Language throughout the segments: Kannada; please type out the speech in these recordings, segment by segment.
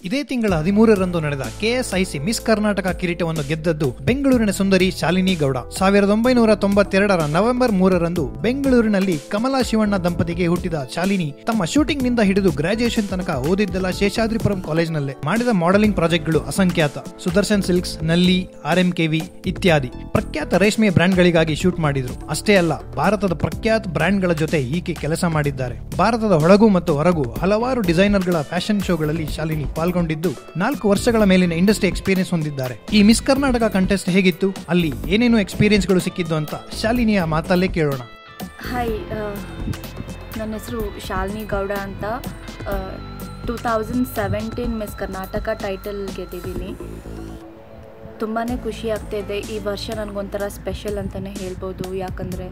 ಇದೇ ತಿಂಗಳ ಹದಿಮೂರರಂದು ನಡೆದ ಕೆಎಸ್ಐಸಿ ಮಿಸ್ ಕರ್ನಾಟಕ ಕಿರೀಟವನ್ನು ಗೆದ್ದದ್ದು ಬೆಂಗಳೂರಿನ ಸುಂದರಿ ಶಾಲಿನಿ ಗೌಡ ಸಾವಿರದ ಒಂಬೈನೂರ ತೊಂಬತ್ತೆರಡರ ನವೆಂಬರ್ ಮೂರರಂದು ಬೆಂಗಳೂರಿನಲ್ಲಿ ಕಮಲಾ ಶಿವಣ್ಣ ದಂಪತಿಗೆ ಹುಟ್ಟಿದ ಶಾಲಿನಿ ತಮ್ಮ ಶೂಟಿಂಗ್ ನಿಂದ ಹಿಡಿದು ಗ್ರಾಜುಯೇಷನ್ ತನಕ ಓದಿದ್ದೆಲ್ಲ ಶೇಷಾದ್ರಿಪುರಂ ಕಾಲೇಜಿನಲ್ಲೇ ಮಾಡಿದ ಮಾಡೆಲಿಂಗ್ ಪ್ರಾಜೆಕ್ಟ್ಗಳು ಅಸಂಖ್ಯಾತ ಸುದರ್ಶನ್ ಸಿಲ್ಕ್ಸ್ ನಲ್ಲಿ ಆರ್ ಎಂ ಕೆವಿ ಇತ್ಯಾದಿ ಪ್ರಖ್ಯಾತ ರೇಷ್ಮೆ ಬ್ರ್ಯಾಂಡ್ಗಳಿಗಾಗಿ ಶೂಟ್ ಮಾಡಿದ್ರು ಅಷ್ಟೇ ಅಲ್ಲ ಭಾರತದ ಪ್ರಖ್ಯಾತ ಬ್ರ್ಯಾಂಡ್ಗಳ ಜೊತೆ ಈಕೆ ಕೆಲಸ ಮಾಡಿದ್ದಾರೆ ಭಾರತದ ಒಳಗೂ ಮತ್ತು ಹೊರಗೂ ಹಲವಾರು ಡಿಸೈನರ್ಗಳ ಫ್ಯಾಷನ್ ಶೋಗಳಲ್ಲಿ ಶಾಲಿನಿ ಪಾಲ್ಗೊಂಡಿದ್ದು ನಾಲ್ಕು ವರ್ಷಗಳ ಮೇಲಿನ ಇಂಡಸ್ಟ್ರಿ ಎಕ್ಸ್ಪೀರಿಯನ್ಸ್ ಹೊಂದಿದ್ದಾರೆ ಈ ಮಿಸ್ ಕರ್ನಾಟಕ ಕಂಟೆಸ್ಟ್ ಹೇಗಿತ್ತು ಅಲ್ಲಿ ಏನೇನು ಎಕ್ಸ್ಪೀರಿಯನ್ಸ್ಗಳು ಸಿಕ್ಕಿದ್ದು ಅಂತ ಶಾಲಿನಿಯ ಮಾತಲ್ಲೇ ಕೇಳೋಣ ಹಾಯ್ ನನ್ನ ಹೆಸರು ಶಾಲಿನಿ ಗೌಡ ಅಂತ two thousand seventeen miss Karnataka title ಗೆದ್ದಿದ್ದೀನಿ ತುಂಬಾ ಖುಷಿ ಆಗ್ತಾಯಿದೆ ಈ ವರ್ಷ ನನಗೊಂಥರ ಸ್ಪೆಷಲ್ ಅಂತಲೇ ಹೇಳ್ಬೋದು ಯಾಕಂದರೆ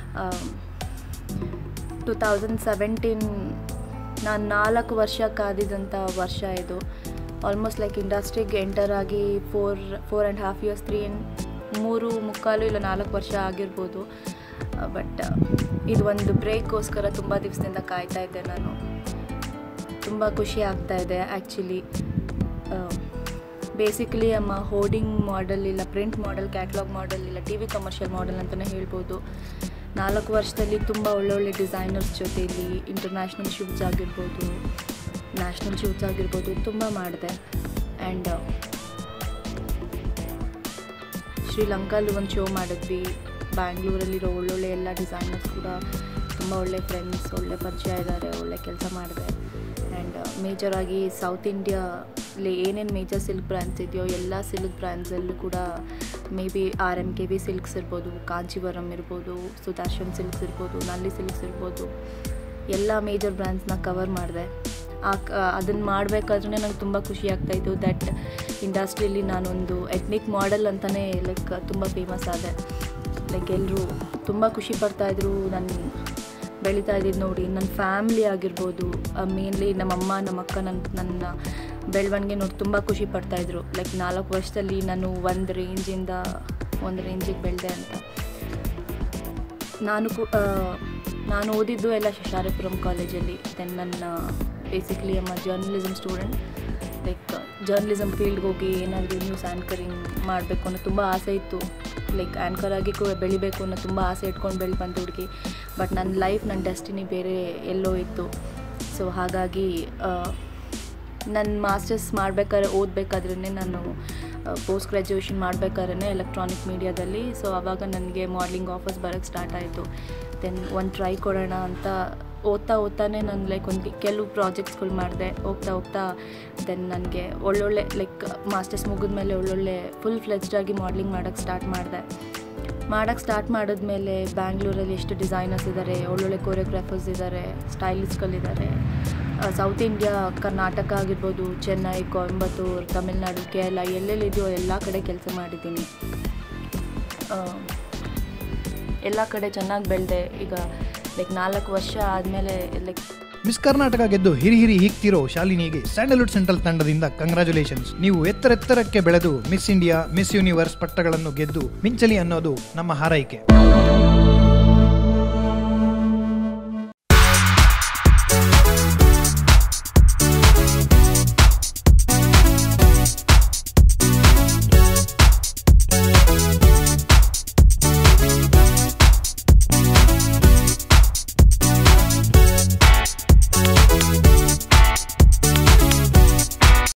ಟೂ ತೌಸಂಡ್ ಸೆವೆಂಟೀನ್ ನಾನು ನಾಲ್ಕು ವರ್ಷ ಕಾದಿದಂಥ ವರ್ಷ ಇದು ಆಲ್ಮೋಸ್ಟ್ ಲೈಕ್ ಇಂಡಸ್ಟ್ರಿಗೆ ಎಂಟರ್ ಆಗಿ four four and half years three and ಮೂರು ಮುಕ್ಕಾಲು ಇಲ್ಲ ನಾಲ್ಕು ವರ್ಷ ಆಗಿರ್ಬೋದು ಬಟ್ ಇದು ಒಂದು ಬ್ರೇಕ್ಗೋಸ್ಕರ ತುಂಬ ದಿವಸದಿಂದ ಕಾಯ್ತಾ ಇದ್ದೆ ನಾನು ತುಂಬ ಖುಷಿ ಆಗ್ತಾ ಇದೆ ಆ್ಯಕ್ಚುಲಿ ಬೇಸಿಕಲಿ ಅಮ್ಮ ಹೋರ್ಡಿಂಗ್ ಮಾಡೆಲ್ ಇಲ್ಲ ಪ್ರಿಂಟ್ ಮಾಡೆಲ್ ಕ್ಯಾಟ್ಲಾಗ್ ಮಾಡೆಲ್ ಇಲ್ಲ ಟಿ ವಿ ಕಮರ್ಷಿಯಲ್ ಮಾಡೆಲ್ ಅಂತಲೇ ಹೇಳ್ಬೋದು ನಾಲ್ಕು ವರ್ಷದಲ್ಲಿ ತುಂಬ ಒಳ್ಳೊಳ್ಳೆ ಡಿಸೈನರ್ಸ್ ಜೊತೆಯಲ್ಲಿ ಇಂಟರ್ನ್ಯಾಷನಲ್ ಶೂಟ್ಸ್ ಆಗಿರ್ಬೋದು ನ್ಯಾಷನಲ್ ಶೂಟ್ಸ್ ಆಗಿರ್ಬೋದು ತುಂಬ ಮಾಡಿದೆ ಆ್ಯಂಡ್ ಶ್ರೀಲಂಕಾಲ್ಲಿ ಒಂದು ಶೋ ಮಾಡಿದ್ವಿ ಬ್ಯಾಂಗ್ಳೂರಲ್ಲಿರೋ ಒಳ್ಳೊಳ್ಳೆ ಎಲ್ಲ ಡಿಸೈನರ್ಸ್ ಕೂಡ ತುಂಬ ಒಳ್ಳೆ ಫ್ರೆಂಡ್ಸ್ ಒಳ್ಳೆ ಪರಿಚಯ ಇದ್ದಾರೆ ಒಳ್ಳೆ ಕೆಲಸ ಮಾಡಿದೆ ಆ್ಯಂಡ್ ಮೇಜರಾಗಿ ಸೌತ್ ಇಂಡಿಯಾಲಿ ಏನೇನು ಮೇಜರ್ ಸಿಲ್ಕ್ ಬ್ರ್ಯಾಂಡ್ಸ್ ಇದೆಯೋ ಎಲ್ಲ ಸಿಲ್ಕ್ ಬ್ರ್ಯಾಂಡ್ಸಲ್ಲೂ ಕೂಡ maybe R M K V silks ಇರ್ಬೋದು ಕಾಂಚೀವರಂ ಇರ್ಬೋದು ಸುದರ್ಶನ್ ಸಿಲ್ಕ್ಸ್ ಇರ್ಬೋದು ನಲ್ಲಿ ಸಿಲ್ಕ್ಸ್ ಇರ್ಬೋದು ಎಲ್ಲ ಮೇಜರ್ ಬ್ರ್ಯಾಂಡ್ಸ್ನ ಕವರ್ ಮಾಡಿದೆ ಆ ಅದನ್ನು ಮಾಡಬೇಕಾದ್ರೂ ನಂಗೆ ತುಂಬ ಖುಷಿ ಆಗ್ತಾಯಿತ್ತು ದಟ್ ಇಂಡಸ್ಟ್ರಿಯಲ್ಲಿ ನಾನೊಂದು ಎತ್ನಿಕ್ ಮಾಡೆಲ್ ಅಂತಲೇ ಲೈಕ್ ತುಂಬ ಫೇಮಸ್ ಆದೆ ಲೈಕ್ ಎಲ್ಲರೂ ತುಂಬ ಖುಷಿ ಪಡ್ತಾಯಿದ್ರು ನನ್ನ ಬೆಳೀತಾ ಇದ್ದಿದ್ದು ನೋಡಿ ನನ್ನ ಫ್ಯಾಮ್ಲಿ ಆಗಿರ್ಬೋದು ಮೇನ್ಲಿ ನಮ್ಮಮ್ಮ ನಮ್ಮ ಅಕ್ಕ ನನ್ನ ನನ್ನ ಬೆಳವಣಿಗೆ ನೋಡಿ ತುಂಬ ಖುಷಿ ಪಡ್ತಾಯಿದ್ರು ಲೈಕ್ ನಾಲ್ಕು ವರ್ಷದಲ್ಲಿ ನಾನು ಒಂದು ರೇಂಜಿಂದ ಒಂದು ರೇಂಜಿಗೆ ಬೆಳೆದೆ ಅಂತ ನಾನು ಕು ನಾನು ಓದಿದ್ದು ಎಲ್ಲ ಶಶಾರಿಪುರಂ ಕಾಲೇಜಲ್ಲಿ ದೆನ್ ನನ್ನ ಬೇಸಿಕ್ಲಿ ಅಮ್ಮ ಜರ್ನಲಿಸಮ್ ಸ್ಟೂಡೆಂಟ್ ಲೈಕ್ ಜರ್ನಲಿಸಮ್ ಫೀಲ್ಡ್ಗೆ ಹೋಗಿ ಏನಾದರೂ ನ್ಯೂಸ್ ಆ್ಯಂಕರಿಂಗ್ ಮಾಡಬೇಕು ಅನ್ನೋ ತುಂಬ ಆಸೆ ಇತ್ತು ಲೈಕ್ ಆ್ಯಂಕರ್ ಆಗಿ ಕೂಡ ಬೆಳಿಬೇಕು ಅನ್ನೋ ತುಂಬ ಆಸೆ ಇಟ್ಕೊಂಡು ಬೆಳಿ ಬಂದು ಹುಡುಗಿ ಬಟ್ ನನ್ನ ಲೈಫ್ ನನ್ನ ಡೆಸ್ಟಿನಿ ಬೇರೆ ಎಲ್ಲೋ ಇತ್ತು ಸೊ ಹಾಗಾಗಿ ನನ್ನ ಮಾಸ್ಟರ್ಸ್ ಮಾಡಬೇಕಾದ್ರೆ ಓದಬೇಕಾದ್ರೇ ನಾನು ಪೋಸ್ಟ್ ಗ್ರ್ಯಾಜುಯೇಷನ್ ಮಾಡಬೇಕಾದ್ರೆ ಎಲೆಕ್ಟ್ರಾನಿಕ್ ಮೀಡಿಯಾದಲ್ಲಿ ಸೊ ಆವಾಗ ನನಗೆ ಮಾಡ್ಲಿಂಗ್ ಆಫರ್ಸ್ ಬರೋಕ್ಕೆ ಸ್ಟಾರ್ಟ್ ಆಯಿತು ದೆನ್ ಒಂದು ಟ್ರೈ ಕೊಡೋಣ ಅಂತ ಓದ್ತಾ ಓದ್ತಾನೆ ನಾನು ಲೈಕ್ ಒಂದು ಕೆಲವು ಪ್ರಾಜೆಕ್ಟ್ಸ್ಗಳು ಮಾಡಿದೆ ಹೋಗ್ತಾ ಹೋಗ್ತಾ ದೆನ್ ನನಗೆ ಒಳ್ಳೊಳ್ಳೆ ಲೈಕ್ ಮಾಸ್ಟರ್ಸ್ ಮುಗಿದ್ಮೇಲೆ ಒಳ್ಳೊಳ್ಳೆ ಫುಲ್ ಫ್ಲೆಜ್ಡ್ ಆಗಿ ಮಾಡ್ಲಿಂಗ್ ಮಾಡೋಕ್ಕೆ ಸ್ಟಾರ್ಟ್ ಮಾಡಿದೆ ಮಾಡೋಕ್ಕೆ ಸ್ಟಾರ್ಟ್ ಮಾಡಿದ್ಮೇಲೆ ಬ್ಯಾಂಗ್ಳೂರಲ್ಲಿ ಎಷ್ಟು ಡಿಸೈನರ್ಸ್ ಇದ್ದಾರೆ ಒಳ್ಳೊಳ್ಳೆ ಕೊರಿಯೋಗ್ರಾಫರ್ಸ್ ಇದ್ದಾರೆ ಸ್ಟೈಲಿಸ್ಟ್ಗಳಿದ್ದಾರೆ ಸೌತ್ ಇಂಡಿಯಾ ಕರ್ನಾಟಕ ಆಗಿರ್ಬೋದು ಚೆನ್ನೈ ಕೊಯಂಬತ್ತೂರು ತಮಿಳ್ನಾಡು ಕೇರಳ ಎಲ್ಲೆಲ್ಲಿದೆಯೋ ಎಲ್ಲ ಕಡೆ ಕೆಲಸ ಮಾಡಿದ್ದೀನಿ ಎಲ್ಲ ಕಡೆ ಚೆನ್ನಾಗಿ ಬೆಳೆದೆ ಈಗ ಲೈಕ್ ನಾಲ್ಕು ವರ್ಷ ಆದಮೇಲೆ ಲೈಕ್ ಮಿಸ್ ಕರ್ನಾಟಕ ಗೆದ್ದು ಹಿರಿ ಹಿರಿ ಹೀಗ್ತಿರೋ ಶಾಲಿನಿಗೆ ಸ್ಯಾಂಡಲ್ವುಡ್ ಸೆಂಟ್ರಲ್ ತಂಡದಿಂದ ಕಂಗ್ರಾಚುಲೇಷನ್ಸ್ ನೀವು ಎತ್ತರೆತ್ತರಕ್ಕೆ ಬೆಳೆದು ಮಿಸ್ ಇಂಡಿಯಾ ಮಿಸ್ ಯೂನಿವರ್ಸ್ ಪಟ್ಟಗಳನ್ನು ಗೆದ್ದು ಮಿಂಚಲಿ ಅನ್ನೋದು ನಮ್ಮ ಹಾರೈಕೆ